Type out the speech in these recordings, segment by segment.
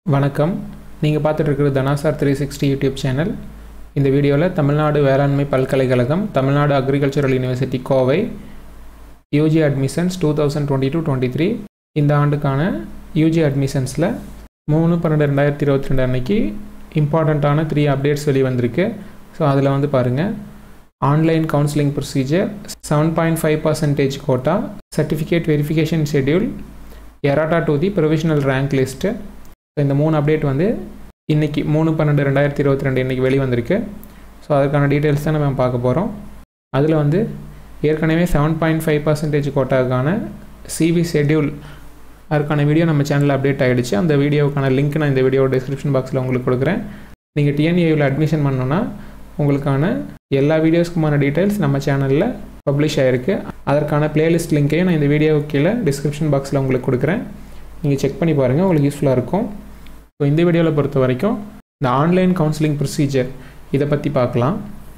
வணக்கம் நீங்கள் பார்த்துட்டு இருக்கிறது தனாசார் த்ரீ சிக்ஸ்டி யூடியூப் சேனல் இந்த வீடியோவில் தமிழ்நாடு வேளாண்மை பல்கலைக்கழகம் Tamil Nadu agricultural university Kovai UG admissions two thousand twenty two twenty three இந்த ஆண்டுக்கான யூஜி அட்மிஷன்ஸில் மூணு பன்னெண்டு ரெண்டாயிரத்தி இருபத்தி ரெண்டு அன்னைக்கு இம்பார்ட்டண்ட்டான த்ரீ அப்டேட்ஸ் வெளி வந்திருக்கு ஸோ அதில் வந்து பாருங்கள் online counselling procedure seven point five percentage quota certificate verification schedule errata to the provisional rank list so இந்த மூணு அப்டேட் வந்து இன்றைக்கி மூணு பன்னெண்டு ரெண்டாயிரத்தி இருபத்தி ரெண்டு இன்றைக்கி வெளி வந்திருக்கு ஸோ அதுக்கான டீட்டெயில்ஸ் தான் நம்ம பார்க்க போகிறோம் அதில் வந்து ஏற்கனவே செவன் பாயிண்ட் ஃபைவ் பர்சன்டேஜ் கோட்டாக்கான சிவி ஷெட்யூல் அதுக்கான வீடியோ நம்ம சேனலில் அப்டேட் ஆகிடுச்சு அந்த வீடியோவுக்கான லிங்க் நான் இந்த வீடியோ டிஸ்கிரிப்ஷன் பாக்ஸில் உங்களுக்கு கொடுக்குறேன் நீங்கள் டிஎன்ஏவில் அட்மிஷன் பண்ணணுன்னா உங்களுக்கான எல்லா வீடியோஸ்க்குமான டீட்டெயில்ஸ் நம்ம சேனலில் பப்ளிஷ் ஆகிருக்கு அதற்கான பிளேலிஸ்ட் லிங்க்கையும் நான் இந்த வீடியோவுக்கு கீழே டிஸ்கிரிப்ஷன் பாக்ஸில் உங்களுக்கு கொடுக்குறேன் நீங்கள் செக் பண்ணி பாருங்கள் உங்களுக்கு யூஸ்ஃபுல்லாக இருக்கும் ஸோ இந்த வீடியோவில் பொறுத்த வரைக்கும் இந்த ஆன்லைன் கவுன்சிலிங் ப்ரொசீஜர் இதை பற்றி பார்க்கலாம்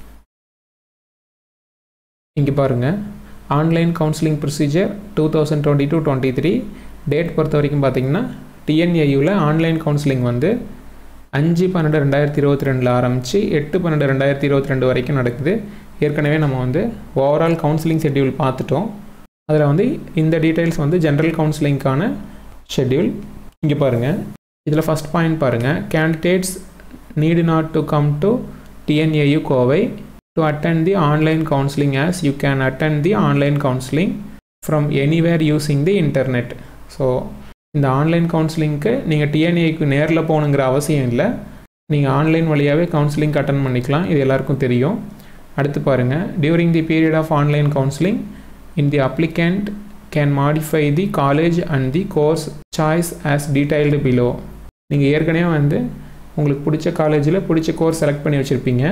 இங்கே பாருங்கள் online counselling procedure two thousand twenty two twenty three date பொறுத்த வரைக்கும் பார்த்தீங்கன்னா டிஎன்ஏயூவில் ஆன்லைன் கவுன்சிலிங் வந்து அஞ்சு பன்னெண்டு ரெண்டாயிரத்தி இருபத்தி ரெண்டில் ஆரம்பித்து எட்டு பன்னெண்டு ரெண்டாயிரத்தி இருபத்தி ரெண்டு வரைக்கும் நடக்குது ஏற்கனவே நம்ம வந்து ஓவரால் கவுன்சிலிங் ஷெட்யூல் பார்த்துட்டோம் அதில் வந்து இந்த டீட்டெயில்ஸ் வந்து ஜென்ரல் கவுன்சிலிங்க்கான ஷெட்யூல் இங்கே பாருங்கள் இதில் ஃபஸ்ட் பாயிண்ட் பாருங்கள் candidates need not to come to TNAU Kovai to attend the online counselling as you can attend the online counselling from anywhere using the internet so இந்த ஆன்லைன் கவுன்சிலிங்க்கு நீங்கள் டிஎன்ஏக்கு நேரில் போகணுங்கிற அவசியம் இல்லை நீங்கள் ஆன்லைன் வழியாகவே கவுன்சிலிங் அட்டன் பண்ணிக்கலாம் இது எல்லாருக்கும் தெரியும் அடுத்து பாருங்கள் during the period of online counselling in the applicant can modify the college and the course choice as detailed below நீங்கள் ஏற்கனவே வந்து உங்களுக்கு பிடிச்ச காலேஜில் பிடிச்ச கோர்ஸ் செலக்ட் பண்ணி வச்சுருப்பீங்க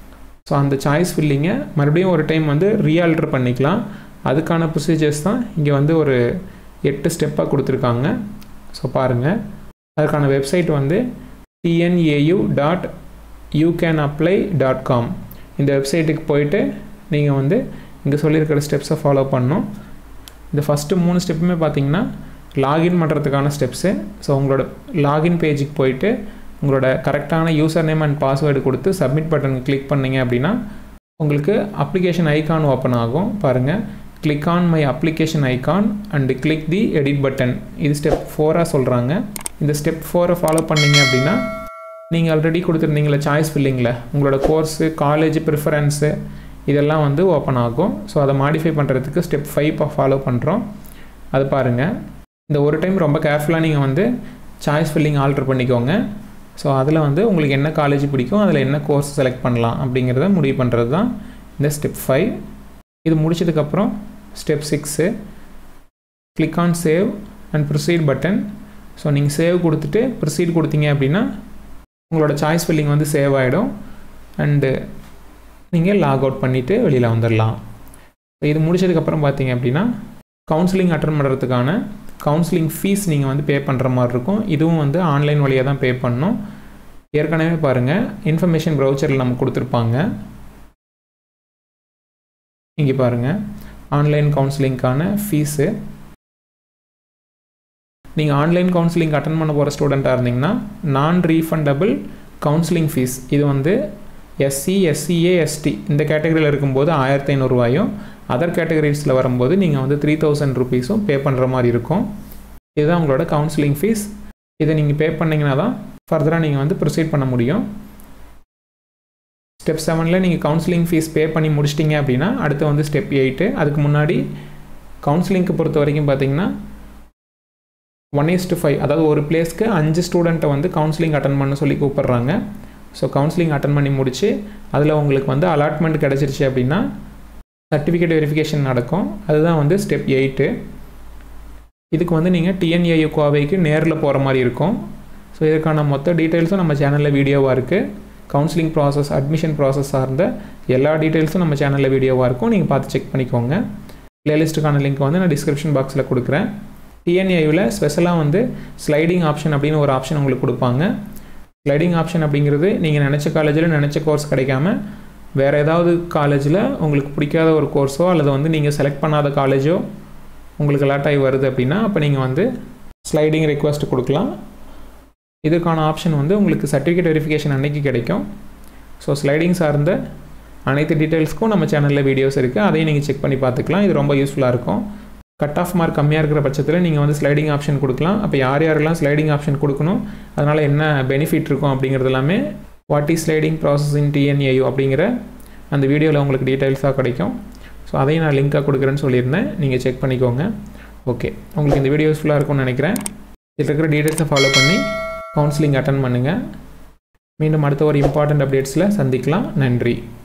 ஸோ அந்த சாய்ஸ் ஃபில்லிங்கை மறுபடியும் ஒரு டைம் வந்து ரீஆல்டர் பண்ணிக்கலாம் அதுக்கான ப்ரொசீஜர்ஸ் தான் இங்கே வந்து ஒரு எட்டு ஸ்டெப்பாக கொடுத்துருக்காங்க ஸோ பாருங்கள் அதுக்கான வெப்சைட் வந்து TNAU dot you can apply dot com இந்த வெப்சைட்டுக்கு போயிட்டு நீங்கள் வந்து இங்கே சொல்லியிருக்கிற ஸ்டெப்ஸை ஃபாலோ பண்ணணும் இந்த ஃபஸ்ட்டு மூணு ஸ்டெப்புமே பார்த்தீங்கன்னா லாகின் பண்ணுறதுக்கான ஸ்டெப்ஸு ஸோ உங்களோட லாகின் பேஜுக்கு போயிட்டு உங்களோட கரெக்டான யூசர் நேம் அண்ட் பாஸ்வேர்டு கொடுத்து சப்மிட் பட்டன் கிளிக் பண்ணிங்க அப்படின்னா உங்களுக்கு அப்ளிகேஷன் ஐக்கான் ஓப்பன் ஆகும் பாருங்கள் click on my application icon and click the edit button இது ஸ்டெப் ஃபோராக சொல்கிறாங்க இந்த ஸ்டெப் ஃபோரை ஃபாலோ பண்ணிங்க அப்படின்னா நீங்கள் ஆல்ரெடி கொடுத்துருந்தீங்களே சாய்ஸ் ஃபில்லிங்கில் உங்களோட கோர்ஸு காலேஜ் ப்ரிஃபரன்ஸு இதெல்லாம் வந்து ஓப்பன் ஆகும் ஸோ அதை மாடிஃபை பண்ணுறதுக்கு ஸ்டெப் ஃபைவ் ஃபாலோ பண்ணுறோம் அது பாருங்கள் இந்த ஒரு டைம் ரொம்ப கேர்ஃபுல்லாக நீங்கள் வந்து சாய்ஸ் ஃபில்லிங் ஆல்ட்ரு பண்ணிக்கோங்க ஸோ அதில் வந்து உங்களுக்கு என்ன காலேஜ் பிடிக்கும் அதில் என்ன கோர்ஸ் செலக்ட் பண்ணலாம் அப்படிங்கிறத முடிவு பண்ணுறது தான் இந்த ஸ்டெப் ஃபைவ் இது முடிச்சதுக்கப்புறம் step six click on save and proceed button so நீங்கள் சேவ் கொடுத்துட்டு ப்ரொசீட் கொடுத்தீங்க அப்படின்னா உங்களோட சாய்ஸ் ஃபில்லிங் வந்து சேவ் ஆகிடும் அண்டு நீங்கள் லாக் அவுட் பண்ணிவிட்டு வெளியில் வந்துடலாம் இது முடிச்சதுக்கப்புறம் பார்த்தீங்க அப்படின்னா கவுன்சிலிங் அட்டன் பண்ணுறதுக்கான கவுன்சிலிங் ஃபீஸ் நீங்கள் வந்து பே பண்ணுற மாதிரி இருக்கும் இதுவும் வந்து ஆன்லைன் வழியாக தான் பே பண்ணணும் ஏற்கனவே பாருங்கள் இன்ஃபர்மேஷன் ப்ரௌச்சரில் நம்ம கொடுத்துருப்பாங்க இங்கே பாருங்கள் ஆன்லைன் கவுன்சிலிங்க்கான ஃபீஸு நீங்கள் ஆன்லைன் கவுன்சிலிங் அட்டன் பண்ண போகிற ஸ்டூடெண்ட்டாக இருந்தீங்கன்னா நான் ரீஃபண்டபிள் கவுன்சிலிங் ஃபீஸ் இது வந்து எஸ்சி எஸ்சிஏ எஸ்டி இந்த கேட்டகரியில் இருக்கும்போது ஆயிரத்தி ஐநூறுரூவாயும் அதர் கேட்டகரிஸில் வரும்போது நீங்கள் வந்து த்ரீ தௌசண்ட் ருபீஸும் பே பண்ணுற மாதிரி இருக்கும் இதுதான் உங்களோட கவுன்சிலிங் ஃபீஸ் இதை நீங்கள் பே பண்ணிங்கன்னா தான் ஃபர்தராக நீங்கள் வந்து ப்ரொசீட் பண்ண முடியும் ஸ்டெப் செவனில் நீங்கள் கவுன்சிலிங் ஃபீஸ் பே பண்ணி முடிச்சிட்டிங்க அப்படின்னா அடுத்து வந்து ஸ்டெப் எயிட்டு அதுக்கு முன்னாடி கவுன்சிலிங்க்கு பொறுத்த வரைக்கும் பார்த்தீங்கன்னா ஒன் இஸ் டு ஃபைவ் அதாவது ஒரு பிளேஸ்க்கு அஞ்சு ஸ்டூடெண்ட்டை வந்து கவுன்சிலிங் அட்டன் பண்ண சொல்லி கூப்பிட்றாங்க ஸோ கவுன்சிலிங் அட்டன் பண்ணி முடிச்சு அதில் உங்களுக்கு வந்து அலாட்மெண்ட் கிடச்சிருச்சு அப்படின்னா சர்டிஃபிகேட் வெரிஃபிகேஷன் நடக்கும் அதுதான் வந்து ஸ்டெப் எயிட்டு இதுக்கு வந்து நீங்கள் டிஎன்ஏயு கோவைக்கு நேரில் போகிற மாதிரி இருக்கும் ஸோ இதுக்கான மொத்த டீட்டெயில்ஸும் நம்ம சேனலில் வீடியோவாக இருக்குது கவுன்சிலிங் ப்ராசஸ் அட்மிஷன் ப்ராசஸ் சார்ந்த எல்லா டீட்டெயில்ஸும் நம்ம சேனலில் வீடியோவாக இருக்கும் நீங்கள் பார்த்து செக் பண்ணிக்கோங்க ப்ளேலிஸ்ட்டுக்கான லிங்க் வந்து நான் டிஸ்கிரிப்ஷன் பாக்ஸில் கொடுக்குறேன் டிஎன்ஏவில் ஸ்பெஷலாக வந்து ஸ்லைடிங் ஆப்ஷன் அப்படின்னு ஒரு ஆப்ஷன் உங்களுக்கு கொடுப்பாங்க ஸ்லைடிங் ஆப்ஷன் அப்படிங்கிறது நீங்கள் நினச்ச காலேஜில் நினச்ச கோர்ஸ் கிடைக்காம வேறு ஏதாவது காலேஜில் உங்களுக்கு பிடிக்காத ஒரு கோர்ஸோ அல்லது வந்து நீங்கள் செலக்ட் பண்ணாத காலேஜோ உங்களுக்கு அலாட் ஆகி வருது அப்படின்னா அப்போ நீங்கள் வந்து ஸ்லைடிங் ரெக்வஸ்ட் கொடுக்கலாம் இதுக்கான ஆப்ஷன் வந்து உங்களுக்கு சர்டிஃபிகேட் வெரிஃபிகேஷன் அன்னைக்கு கிடைக்கும் ஸோ ஸ்லைடிங் சார்ந்த அனைத்து டீட்டெயில்ஸ்க்கும் நம்ம சேனலில் வீடியோஸ் இருக்குது அதையும் நீங்கள் செக் பண்ணி பார்த்துக்கலாம் இது ரொம்ப யூஸ்ஃபுல்லாக இருக்கும் கட் ஆஃப் மார்க் கம்மியாக இருக்கிற பட்சத்தில் நீங்கள் வந்து ஸ்லைடிங் ஆப்ஷன் கொடுக்கலாம் அப்போ யார் யாரெல்லாம் ஸ்லைடிங் ஆப்ஷன் கொடுக்கணும் அதனால் என்ன பெனிஃபிட் இருக்கும் அப்படிங்கிறது எல்லாமே what is sliding process in TNAU அப்படிங்கிற அந்த வீடியோவில் உங்களுக்கு டீட்டெயில்ஸாக கிடைக்கும் ஸோ அதையும் நான் லிங்காக கொடுக்குறேன்னு சொல்லியிருந்தேன் நீங்கள் செக் பண்ணிக்கோங்க ஓகே உங்களுக்கு இந்த வீடியோ யூஸ்ஃபுல்லாக இருக்கும்னு நினைக்கிறேன் இதில் இருக்கிற டீட்டெயில்ஸை ஃபாலோ பண்ணி கவுன்சிலிங் அட்டன் பண்ணுங்கள் மீண்டும் அடுத்த ஒரு இம்பார்ட்டண்ட் அப்டேட்ஸில் சந்திக்கலாம் நன்றி